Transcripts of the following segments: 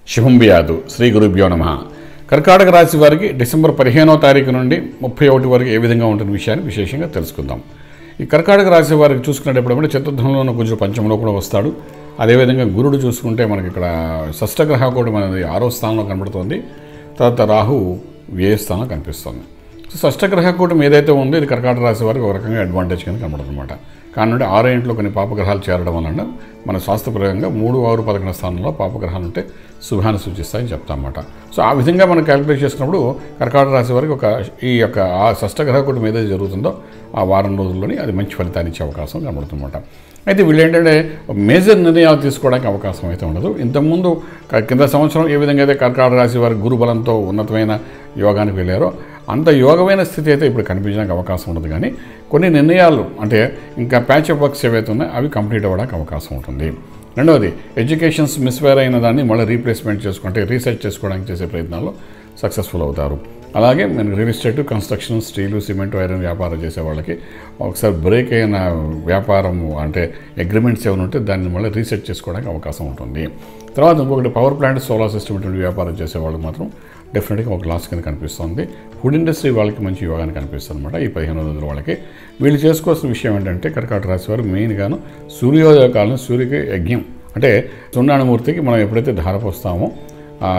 శుభం వ్యాధు శ్రీ గురుభ్యో నమ కర్కాటక రాశి వారికి డిసెంబర్ పదిహేనో తారీఖు నుండి ముప్పై ఒకటి వరకు ఏ విధంగా ఉంటుంది విషయాన్ని విశేషంగా తెలుసుకుందాం ఈ కర్కాటక రాశి వారికి చూసుకునేటప్పుడు అంటే చతుర్థంలో ఉన్న కుజుడు పంచంలో కూడా వస్తాడు అదేవిధంగా గురుడు చూసుకుంటే మనకి ఇక్కడ షష్టగ్రహ కూడా మనది ఆరో స్థానంలో కనబడుతుంది తర్వాత రాహు వ్యయ స్థానంలో కనిపిస్తుంది సో షష్టగ్రహ కూటమి ఏదైతే ఉందో ఇది కర్కాటక రాశి వారికి ఒక రకంగా అడ్వాంటేజ్ కింద కనబడుతుంది అనమాట కానుండి ఆరో ఇంట్లో కొన్ని పాపగ్రహాలు చేరడం వలన మన శాస్త్రపరంగా మూడు ఆరు పదకొండు స్థానంలో పాపగ్రహాలు ఉంటే శుభాన్ని సూచిస్తాయని చెప్తామన్నమాట సో ఆ విధంగా మనం క్యాలిక్యులేట్ చేసుకున్నప్పుడు కర్కాటక రాశి వారికి ఒక ఈ యొక్క ఆ షష్టగ్రహ కూటమి ఏదైతే జరుగుతుందో ఆ వారం రోజుల్లోని అది మంచి ఫలితాన్ని ఇచ్చే అవకాశం కనబడుతుందన్నమాట అయితే వీళ్ళు ఏంటంటే మేజర్ నిర్ణయాలు తీసుకోవడానికి అవకాశం అయితే ఉండదు ఇంతకుముందు క- కింద సంవత్సరం ఏ విధంగా అయితే కర్కాటక రాశి వారి గురుబలంతో ఉన్నతమైన యోగానికి వెళ్ళారో అంత యోగమైన స్థితి అయితే ఇప్పుడు కనిపించడానికి అవకాశం ఉండదు కానీ కొన్ని నిర్ణయాలు అంటే ఇంకా ప్యాచ్ అప్ వర్క్స్ ఏవైతే ఉన్నాయో అవి కంప్లీట్ అవ్వడానికి అవకాశం ఉంటుంది రెండవది ఎడ్యుకేషన్స్ మిస్ఫైర్ అయిన దాన్ని మళ్ళీ రీప్లేస్మెంట్ చేసుకుంటే రీసెర్చ్ చేసుకోవడానికి చేసే ప్రయత్నాల్లో సక్సెస్ఫుల్ అవుతారు అలాగే మన real estate construction steel cement iron వ్యాపారం చేసే వాళ్ళకి ఒకసారి బ్రేక్ అయిన వ్యాపారం అంటే అగ్రిమెంట్స్ ఏమైనా ఉంటే దాన్ని మళ్ళీ రీసెర్చ్ చేసుకోవడానికి అవకాశం ఉంటుంది తర్వాత ఇంకొకటి పవర్ ప్లాంట్ సోలార్ సిస్టమ్ ఇటువంటి వ్యాపారం చేసే వాళ్ళకి మాత్రం డెఫినెట్గా ఒక లాస్ కింద కనిపిస్తుంది ఫుడ్ ఇండస్ట్రీ వాళ్ళకి మంచి యోగాన్ని కనిపిస్తుంది అనమాట ఈ పదిహేను రోజుల వాళ్ళకి వీళ్ళు చేసుకోవాల్సిన విషయం ఏంటంటే కర్కాటక రాశి వారు మెయిన్గాను సూర్యోదయ కాలం సూర్యకి యజ్ఞం అంటే సున్నాణమూర్తికి మనం ఎప్పుడైతే ధారపోస్తామో ఆ,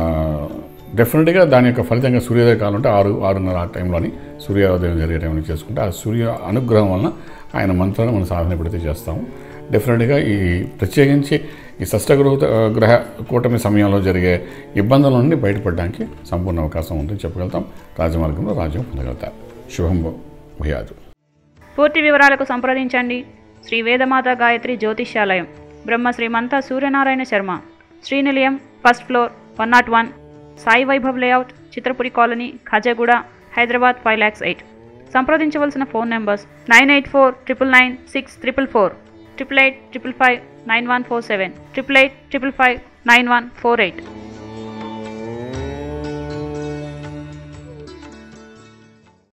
డెఫినెట్గా దాని యొక్క ఫలితంగా సూర్యోదయ కాలం అంటే ఆరు ఆరున్నర ఆ టైంలోని సూర్యోదయం జరిగే టైంలో చేసుకుంటే ఆ సూర్య అనుగ్రహం వలన ఆయన మంత్రాన్ని మనం సాధన ఎప్పుడైతే చేస్తామో డెఫినెట్గా ఈ ప్రత్యేకించి ఈ షష్టగ్రహ గ్రహ కూటమి సమయంలో జరిగే ఇబ్బందుల నుండి బయటపడడానికి సంపూర్ణ అవకాశం ఉందని చెప్పగలుగుతాం రాజమార్గంలో రాజ్యం పొందగలుగుతారు శుభం భయాదు పూర్తి వివరాలకు సంప్రదించండి Shri Vedamata Gayatri Jyotishyalayam Brahma Srimantha Suryanarayana Sharma Srinilayam first floor one not one Sai Vaibhav layout Chitrapuri colony Khajaguda Hyderabad five lakhs eight సంప్రదించవలసిన phone numbers nine eight four triple nine six triple four triple eight triple five nine one four seven triple eight triple five nine one four eight